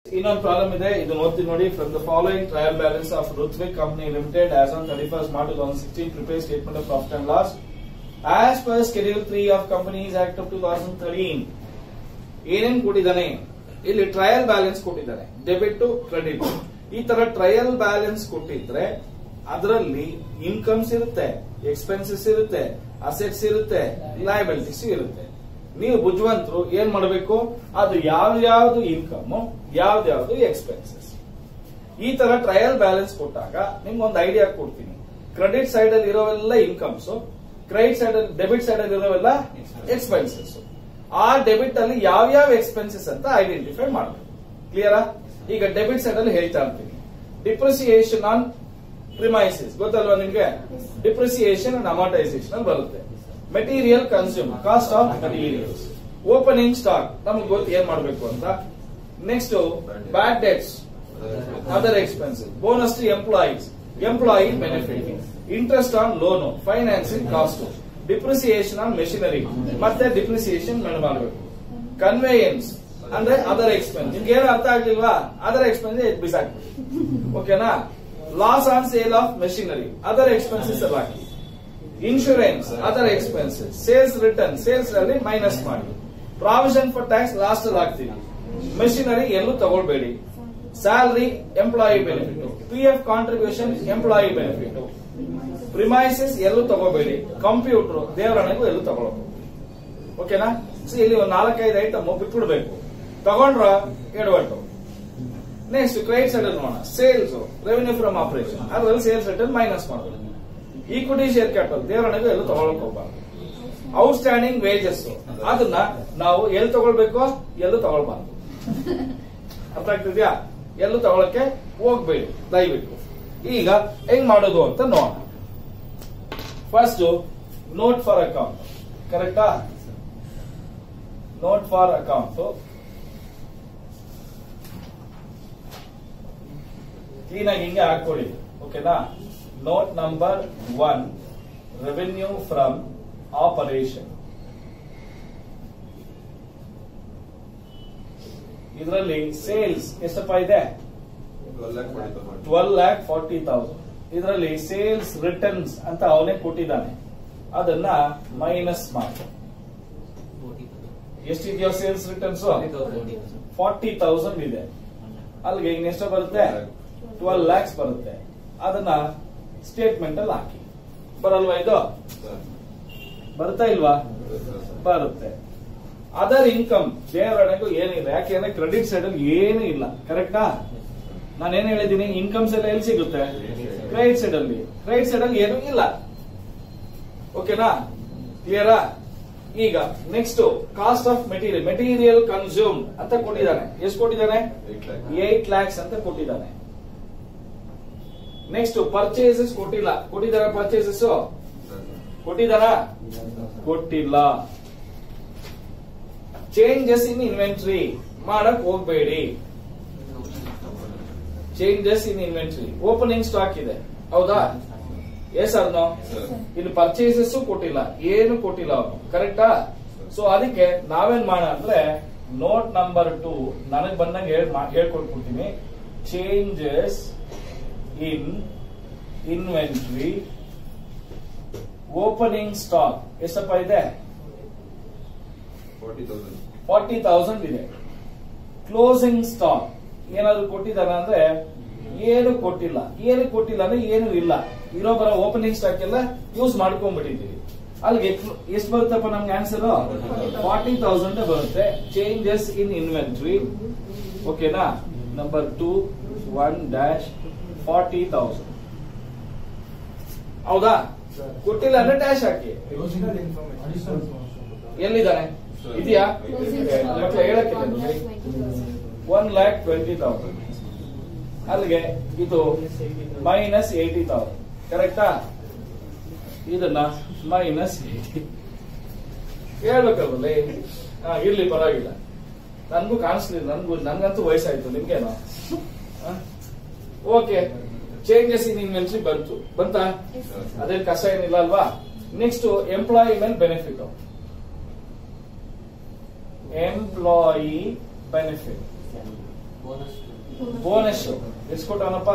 ಇನ್ನೊಂದು ಪ್ರಾಬ್ಲಮ್ ಇದೆ ಇದು ನೋಡ್ತೀನಿ ನೋಡಿ from the following trial balance of Ruthvik company limited as on thirty first March two thousand sixteen prepare statement of profit and loss as per schedule three of companies act of two thousand thirteen ಏನೇನ್ ಕೊಟ್ಟಿದ್ದಾನೆ ಇಲ್ಲಿ trial balance ಕೊಟ್ಟಿದ್ದಾನೆ debit to credit ಈ ತರ trial balance ಕೊಟ್ಟಿದ್ರೆ ಅದರಲ್ಲಿ incomes ಇರುತ್ತೆ expenses ಇರುತ್ತೆ ಅಸೆಟ್ಸ್ ಇರುತ್ತೆ ಲಯಬಿಲಿಟೀಸ್ ಇರುತ್ತೆ ನೀವು ಬುದ್ಧಿವಂತರು ಏನ್ ಮಾಡಬೇಕು ಅದು ಯಾವ್ದು ಇನ್ಕಮ್ ಯಾವ್ದು ಎಕ್ಸ್ಪೆನ್ಸಸ್ ಈ ತರ ಟ್ರಯಲ್ ಬ್ಯಾಲೆನ್ಸ್ ಕೊಟ್ಟಾಗ ನಿಮ್ಗೆ ಒಂದು ಐಡಿಯಾ ಕೊಡ್ತೀನಿ ಕ್ರೆಡಿಟ್ ಸೈಡ್ ಅಲ್ಲಿ ಇರೋವೆಲ್ಲ ಇನ್ಕಮ್ಸ್ ಕ್ರೆಡಿಟ್ ಸೈಡ್ ಅಲ್ಲಿ ಡೆಬಿಟ್ ಸೈಡ್ ಅಲ್ಲಿ ಇರೋವೆಲ್ಲ ಎಕ್ಸ್ಪೆನ್ಸಸ್ ಆ ಡೆಬಿಟ್ ಅಲ್ಲಿ ಯಾವ್ಯಾವ ಎಕ್ಸ್ಪೆನ್ಸಸ್ ಅಂತ ಐಡೆಂಟಿಫೈ ಮಾಡಬೇಕು ಕ್ಲಿಯರಾ ಈಗ ಡೆಬಿಟ್ ಸೈಡ್ ಅಲ್ಲಿ ಹೇಳ್ತಾ ಇರ್ತೀನಿ ಡಿಪ್ರಿಸಿಯೇಷನ್ ಆನ್ ಪ್ರಿಮೈಸಿಸ್ ಗೊತ್ತಲ್ವಾ ನಿಮ್ಗೆ ಡಿಪ್ರಿಸಿಯೇಷನ್ ಅಂಡ್ ಅಮಾರ್ಟೈಸೇಷನ್ ಅಲ್ಲಿ ಬರುತ್ತೆ material consume cost of materials opening stock ನಮ್ಗೆ ಗೊತ್ತು ಏನ್ ಮಾಡಬೇಕು ಅಂತ next bad debts other expenses bonus to employees employee benefit interest on loan financing cost depreciation on machinery ಮತ್ತೆ ಡಿಪ್ರಿಸಿಯೇಷನ್ ಮಾಡಬೇಕು ಕನ್ವೇಯನ್ಸ್ ಅಂದ್ರೆ ಅದರ್ ಎಕ್ಸ್ಪೆನ್ಸ್ ನಿಮ್ಗೆ ಏನು ಅರ್ಥ ಆಗ್ಲಿಲ್ವಾ ಅದರ್ ಎಕ್ಸ್ಪೆನ್ಸ್ ಬಿಸಾಕ್ಬೇಕು ಓಕೆನಾ loss on sale of machinery other expenses ಎಲ್ಲ ಹಾಕಿ insurance other expenses sales return sales ಅಲ್ಲಿ ಮೈನಸ್ ಮಾಡಿ ಪ್ರಾವಿಷನ್ ಫಾರ್ ಟ್ಯಾಕ್ಸ್ ಲಾಸ್ಟ್ ಅಲ್ಲಿ ಹಾಕ್ತೀವಿ ಮೆಷಿನರಿ ಎಲ್ಲೂ ತಗೊಳ್ಬೇಡಿ salary employee benefit P F contribution employee benefit premises ಎಲ್ಲೂ ತಗೋಬೇಡಿ ಕಂಪ್ಯೂಟರ್ ದೇವರಣೆಗೂ ಎಲ್ಲೂ ತಗೊಳ್ಬೇಕು ಓಕೆನಾ ಸೊ ಇಲ್ಲಿ ಒಂದು ನಾಲ್ಕೈದು ಐಟಮ್ ಬಿಟ್ಬಿಡ್ಬೇಕು ತಗೊಂಡ್ರ ಎಡವಟ್ಟು ನೆಕ್ಸ್ಟ್ ಕ್ರೆಡಿಟ್ ಸೈಡ್ ನೋಡೋಣ ಸೇಲ್ಸ್ ರೆವೆನ್ಯೂ ಫ್ರಮ್ ಆಪರೇಷನ್ ಅದರಲ್ಲಿ ಸೇಲ್ಸ್ ರಿಟರ್ನ್ ಮೈನಸ್ ಮಾಡಬೇಕು ಈಕ್ವಿಟಿ ಶೇರ್ ಕ್ಯಾಪಿಟಲ್ ದೇವರಣೆಗೂ ಎಲ್ಲೂ ತಗೊಳಕ್ ಹೋಗ್ಬಾರ್ದು ಔಟ್ ಸ್ಟ್ಯಾಂಡಿಂಗ್ ವೇಜಸ್ ಅದನ್ನ ನಾವು ಎಲ್ಲಿ ತಗೊಳ್ಬೇಕು ಎಲ್ಲೂ ತಗೊಳ್ಬಾರ್ದು ಅರ್ಥ ಆಗ್ತಿದ್ಯಾ ಎಲ್ಲೂ ತಗೊಳಕ್ಕೆ ಹೋಗ್ಬೇಡಿ ದಯವಿಟ್ಟು ಈಗ ಹೆಂಗ್ ಮಾಡೋದು ಅಂತ ನೋಡೋಣ ಫಸ್ಟ್ ನೋಟ್ ಫಾರ್ ಅಕೌಂಟ್ ಕರೆಕ್ಟಾ ನೋಟ್ ಫಾರ್ ಅಕೌಂಟ್ ಕ್ಲೀನ್ ಆಗಿ ಹಿಂಗೆ ಹಾಕೊಳ್ಳಿ ಓಕೆನಾ note number one revenue from operation ಇದರಲ್ಲಿ ಸೇಲ್ಸ್ ಎಷ್ಟಪ್ಪ ಇದೆ ಟ್ವೆಲ್ ಲ್ಯಾಕ್ ಫಾರ್ಟಿ ತೌಸಂಡ್ ಇದರಲ್ಲಿ ಸೇಲ್ಸ್ ರಿಟರ್ನ್ಸ್ ಅಂತ ಅವನೇ ಕೊಟ್ಟಿದ್ದಾನೆ ಅದನ್ನ ಮೈನಸ್ ಮಾಡಿ ಎಷ್ಟಿದೆಯೋ ಸೇಲ್ಸ್ ರಿಟರ್ನ್ಸ್ ಫಾರ್ಟಿ ತೌಸಂಡ್ ಇದೆ ಅಲ್ಲಿಗೆ ಇನ್ನೆಷ್ಟು ಬರುತ್ತೆ ಟ್ವೆಲ್ ಲ್ಯಾಕ್ಸ್ ಬರುತ್ತೆ ಅದನ್ನ ಸ್ಟೇಟ್ಮೆಂಟ್ ಅಲ್ಲಿ ಹಾಕಿ ಬರಲ್ವಾ ಇದು ಬರ್ತಾ ಇಲ್ವಾ ಬರುತ್ತೆ ಅದರ್ ಇನ್ಕಮ್ ದೇವರಣೆಗೂ ಏನಿಲ್ಲ ಯಾಕೆಂದ್ರೆ ಕ್ರೆಡಿಟ್ ಸೈಡ್ ಅಲ್ಲಿ ಏನು ಇಲ್ಲ ಕರೆಕ್ಟಾ ನಾನು ಏನ್ ಹೇಳಿದ್ದೀನಿ ಇನ್ಕಮ್ಸ್ ಎಲ್ಲ ಎಲ್ಲಿ ಸಿಗುತ್ತೆ ಕ್ರೆಡಿಟ್ ಸೈಡ್ ಅಲ್ಲಿ ಕ್ರೆಡಿಟ್ ಸೈಡ್ ಅಲ್ಲಿ ಏನು ಇಲ್ಲ ಓಕೆನಾ ಕ್ಲಿಯರಾ ಈಗ next cost of material material consume ಅಂತ ಕೊಟ್ಟಿದ್ದಾನೆ ಎಷ್ಟು ಕೊಟ್ಟಿದ್ದಾನೆ ಏಟ್ ಲ್ಯಾಕ್ಸ್ ಅಂತ ಕೊಟ್ಟಿದ್ದಾನೆ ನೆಕ್ಸ್ಟ್ ಪರ್ಚೇಸಸ್ ಕೊಟ್ಟಿಲ್ಲ ಕೊಟ್ಟಿದ್ದಾರ ಪರ್ಚೇಸಸ್ ಕೊಟ್ಟಿದ್ದಾರ ಕೊಟ್ಟಿಲ್ಲ ಚೇಂಜಸ್ ಇನ್ ಇನ್ವೆಂಟ್ರಿ ಮಾಡಕ್ ಹೋಗ್ಬೇಡಿ changes in inventory opening stock ಇದೆ ಹೌದಾ ಎಸ್ ನೋ ಇಲ್ಲಿ ಪರ್ಚೇಸಸ್ ಕೊಟ್ಟಿಲ್ಲ ಏನು ಕೊಟ್ಟಿಲ್ಲ ಅವನು ಕರೆಕ್ಟಾ ಸೊ ಅದಕ್ಕೆ ನಾವೇನ್ ಮಾಡ ಅಂದ್ರೆ ನೋಟ್ ನಂಬರ್ ಟು ನನಗ್ ಬಂದಂಗೆ ಹೇಳ್ ಹೇಳ್ಕೊಟ್ಬಿಡ್ತೀನಿ changes in inventory opening stock ಎಷ್ಟಪ್ಪ ಇದೆ ಫಾರ್ಟಿ ತೌಸಂಡ್ ಇದೆ ಕ್ಲೋಸಿಂಗ್ ಸ್ಟಾಕ್ ಏನಾದ್ರು ಕೊಟ್ಟಿದ್ದಾರ ಅಂದ್ರೆ ಏನು ಕೊಟ್ಟಿಲ್ಲ ಏನು ಕೊಟ್ಟಿಲ್ಲ ಅಂದ್ರೆ ಏನು ಇಲ್ಲ ಇರೋ ಬರೋ ಓಪನಿಂಗ್ ಸ್ಟಾಕ್ ಎಲ್ಲ ಯೂಸ್ ಮಾಡ್ಕೊಂಡ್ಬಿಟ್ಟಿದ್ದೀವಿ ಅಲ್ಲಿಗೆ ಎಷ್ಟು ಬರುತ್ತಪ್ಪ ನಮ್ಗೆ ಆನ್ಸರ್ ಫಾರ್ಟಿ ತೌಸಂಡ್ ಬರುತ್ತೆ ಚೇಂಜಸ್ ಇನ್ ಇನ್ವೆಂಟ್ರಿ ಓಕೆನಾ number two one dash forty thousand ಹೌದಾ ಕೊಟ್ಟಿಲ್ಲ ಅಂದ್ರೆ ಡ್ಯಾಶ್ ಹಾಕಿ ಎಲ್ಲಿದ್ದಾನೆ ಇದೆಯಾ ಮತ್ತೆ ಹೇಳಕ್ಕಿಲ್ಲ ಒನ್ ಲ್ಯಾಕ್ ಟ್ವೆಂಟಿ ತೌಸಂಡ್ ಅಲ್ಲಿಗೆ ಇದು ಮೈನಸ್ ಏಯ್ಟಿ ತೌಸಂಡ್ ಕರೆಕ್ಟಾ ಇದನ್ನ ಮೈನಸ್ ಏಯ್ಟಿ ಹೇಳ್ಬೇಕಲ್ವಲ್ಲಿ ಹಾ ಇರ್ಲಿ ಪರವಾಗಿಲ್ಲ ನನ್ಗೂ ಕಾಣಿಸ್ಲಿಲ್ಲ ನನ್ಗೂ ನನ್ಗಂತೂ ವಯಸ್ಸಾಯ್ತು ನಿಮ್ಗೇನು ಓಕೆ ಚೇಂಜಸ್ ಇನ್ ಇನ್ವೆನ್ಸಿ ಬಂತು ಬಂತಾ ಅದೇನ್ ಕಷ್ಟ ಏನಿಲ್ಲ ಅಲ್ವಾ ನೆಕ್ಸ್ಟ್ ಎಂಪ್ಲಾಯಿ ಮೇಲೆ ಬೆನಿಫಿಟ್ ಎಂಪ್ಲಾಯಿ ಬೆನಿಫಿಟ್ ಬೋನಸ್ ಎಷ್ಟು ಕೊಟ್ಟವನಪ್ಪ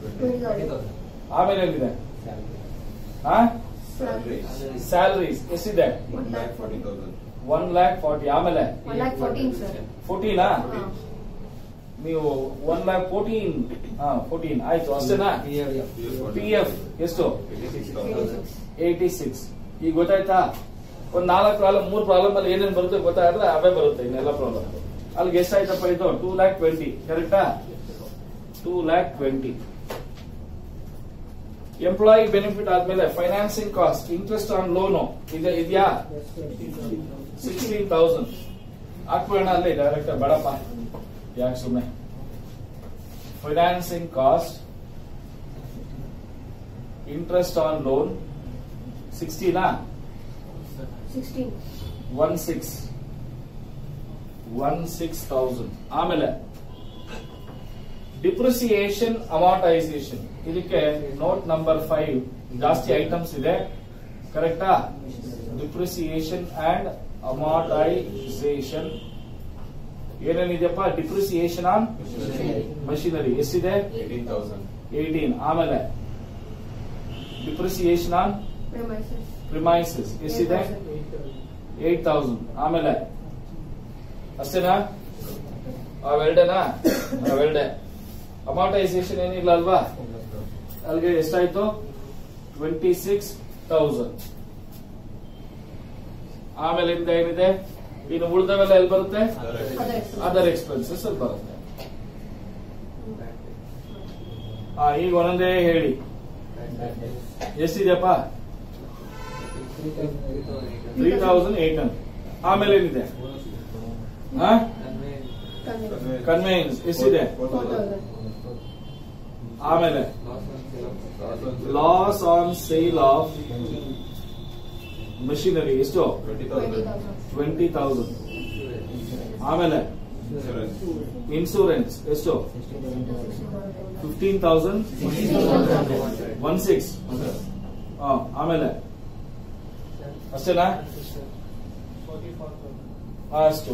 ಆಮೇಲೆ ಏನಿದೆ ಹಾ ಸ್ಯಾಲರೀಸ್ ಎಷ್ಟಿದೆ ಒನ್ ಲ್ಯಾಕ್ ಫಾರ್ಟಿ ಆಮೇಲೆ ಫೋರ್ಟೀನಾ ನೀವು ಒನ್ ಲ್ಯಾಕ್ ಫೋರ್ಟೀನ್ ಹಾ ಫೋರ್ಟೀನ್ ಆಯ್ತು ಅಷ್ಟೇನಾ ಪಿ ಎಫ್ ಎಷ್ಟು ಏಯ್ಟಿ ಸಿಕ್ಸ್ ಈಗ ಗೊತ್ತಾಯ್ತಾ ಒಂದ್ ನಾಲ್ಕು ಪ್ರಾಬ್ಲಮ್ ಮೂರ್ ಪ್ರಾಬ್ಲಮ್ ಅಲ್ಲಿ ಏನೇನ್ ಬರುತ್ತೆ ಗೊತ್ತಾದ್ರೆ ಅವೇ ಬರುತ್ತೆ ಇನ್ನೆಲ್ಲ ಪ್ರಾಬ್ಲಮ್ ಅಲ್ಲಿಗೆ ಎಷ್ಟಾಯ್ತಪ್ಪ ಇದು ಟೂ ಲ್ಯಾಕ್ ಟ್ವೆಂಟಿ ಕರೆಕ್ಟಾ two lakh twenty employee benefit ಆದ್ಮೇಲೆ financing cost interest on loan ಇದೆ ಇದೆಯಾ ಸಿಕ್ಸ್ಟೀನ್ ತೌಸಂಡ್ ಹಾಕ್ಬೇಡ ಅಲ್ಲಿ ಡೈರೆಕ್ಟ್ ಬೇಡಪ್ಪ ಯಾಕೆ ಸುಮ್ಮನೆ financing cost interest on loan ಸಿಕ್ಸ್ಟೀನಾ one six one six thousand ಆಮೇಲೆ ಡಿಪ್ರಿಸಿಯೇಷನ್ ಅಮಾರ್ಟೈಸೇಷನ್ ಇದಕ್ಕೆ ನೋಟ್ ನಂಬರ್ ಫೈವ್ ಜಾಸ್ತಿ ಐಟಮ್ಸ್ ಇದೆ ಕರೆಕ್ಟಾ ಡಿಪ್ರಿಸಿಯೇಷನ್ ಅಂಡ್ ಅಮಾರ್ಟೈಸೇಷನ್ ಏನೇನಿದೆಯಪ್ಪ ಡಿಪ್ರಿಸಿಯೇಷನ್ ಆನ್ ಮಷಿನರಿ ಎಷ್ಟಿದೆ ಏಯ್ಟೀನ್ ಆಮೇಲೆ ಡಿಪ್ರಿಸಿಯೇಷನ್ ಆನ್ ಪ್ರಿಮೈಸಸ್ ಎಷ್ಟಿದೆ ಏಟ್ ತೌಸಂಡ್ ಆಮೇಲೆ ಅಷ್ಟೇನಾ ಅವೆರಡೇನಾ ಅವೆರಡೆ ಅಮಾರ್ಟೈಸೇಷನ್ ಏನಿಲ್ಲ ಅಲ್ವಾ ಅಲ್ಲಿಗೆ ಎಷ್ಟಾಯ್ತು ಟ್ವೆಂಟಿ ಸಿಕ್ಸ್ ತೌಸಂಡ್ ಆಮೇಲೆ ಇಂದ ಏನಿದೆ ಇನ್ನು ಉಳಿದವೆಲ್ಲ ಎಲ್ಲಿ ಬರುತ್ತೆ ಅದರ್ ಎಕ್ಸ್ಪೆನ್ಸಸ್ ಅಲ್ಲಿ ಬರುತ್ತೆ ಹಾ ಈಗ ಒಂದೊಂದೇ ಹೇಳಿ ಎಷ್ಟಿದೆಯಪ್ಪ ತ್ರೀ ತೌಸಂಡ್ ಏಟ್ ಹಂಡ್ರೆಡ್ ಆಮೇಲೆ ಏನಿದೆ ಹಾ ಕನ್ವೆನ್ಸ್ ಎಷ್ಟಿದೆ ಆಮೇಲೆ loss on sale of machinery ಎಷ್ಟು ಟ್ವೆಂಟಿ ತೌಸಂಡ್ ಆಮೇಲೆ ಇನ್ಸೂರೆನ್ಸ್ ಎಷ್ಟು ಫಿಫ್ಟೀನ್ ತೌಸಂಡ್ ಒನ್ ಸಿಕ್ಸ್ ಆಮೇಲೆ ಅಷ್ಟೇನಾ ಅಷ್ಟು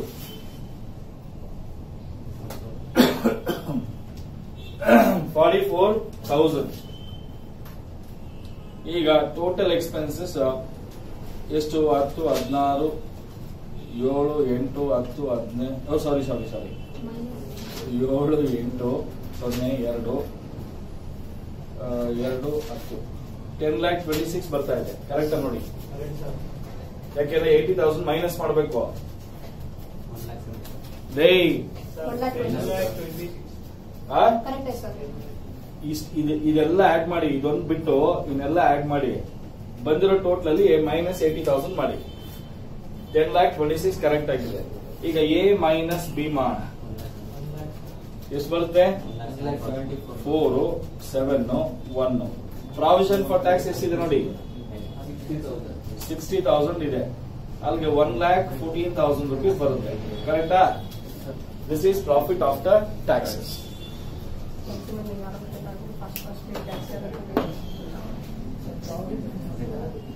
ಫಾರ್ಟಿ ಫೋರ್ ಥೌಸಂಡ್ ಈಗ ಟೋಟಲ್ ಎಕ್ಸ್ಪೆನ್ಸಸ್ ಎಷ್ಟು ಹತ್ತು ಹದಿನಾರು ಏಳು ಎಂಟು ಹತ್ತು ಹದಿನೈದು ಸಾರಿ ಸಾರಿ ಸಾರಿ ಏಳು ಎಂಟು ಸೊನ್ನೆ ಎರಡು ಆ, ಎರಡು ಹತ್ತು ಟೆನ್ ಲ್ಯಾಕ್ ಟ್ವೆಂಟಿ ಸಿಕ್ಸ್ ಬರ್ತಾ ಇದೆ ಕರೆಕ್ಟ್ ನೋಡಿ ಯಾಕೆಂದ್ರೆ ಏಯ್ಟಿ ತೌಸಂಡ್ ಮೈನಸ್ ಮಾಡಬೇಕು ಡೇ ಇಷ್ಟ್ ಇದು ಇದೆಲ್ಲ ಆಡ್ ಮಾಡಿ ಇದೊಂದು ಬಿಟ್ಟು ಇನ್ನೆಲ್ಲ ಆಡ್ ಮಾಡಿ ಬಂದಿರೋ ಟೋಟಲ್ ಅಲ್ಲಿ ಮೈನಸ್ ಏಯ್ಟಿ ತೌಸಂಡ್ ಮಾಡಿ ten lakh twenty six correct ಆಗಿದೆ ಈಗ ಎ ಮೈನಸ್ ಬಿ ಮಾಡ ಎಷ್ಟು ಬರುತ್ತೆ four seven one provision for tax ಎಷ್ಟಿದೆ ನೋಡಿ ಸಿಕ್ಸ್ಟಿ ತೌಸಂಡ್ ಇದೆ ಅಲ್ಲಿಗೆ one lakh fourteen thousand rupees ಬರುತ್ತೆ ಕರೆಕ್ಟಾ this is profit after taxes first first